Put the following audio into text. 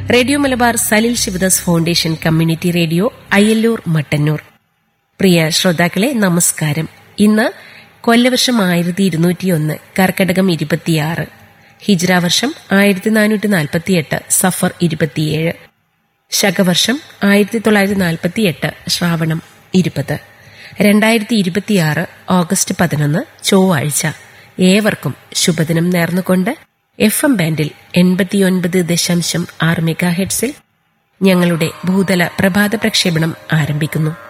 radio Malabar Salil Sivadas foundation community radio Ayyallur Mattannur പ്രിയ ശ്രോതാക്കളെ നമസ്കാരം ഇന്ന് കൊല്ലവർഷം ആയിരത്തി ഇരുന്നൂറ്റിയൊന്ന് കർക്കടകം ഇരുപത്തിയാറ് ഹിജ്ര വർഷം ആയിരത്തി നാനൂറ്റി നാൽപ്പത്തിയെട്ട് സഫർ ഇരുപത്തിയേഴ് ശകവർഷം ആയിരത്തി തൊള്ളായിരത്തി നാൽപ്പത്തിയെട്ട് ശ്രാവണം ഇരുപത് രണ്ടായിരത്തി ഇരുപത്തിയാറ് ഓഗസ്റ്റ് പതിനൊന്ന് ചൊവ്വാഴ്ച ഏവർക്കും ശുഭദിനം നേർന്നുകൊണ്ട് എഫ് എം ബാൻഡിൽ എൺപത്തിയൊൻപത് ദശാംശം ആറ് മെഗാഹെഡ്സിൽ ഞങ്ങളുടെ ഭൂതല പ്രഭാത പ്രക്ഷേപണം ആരംഭിക്കുന്നു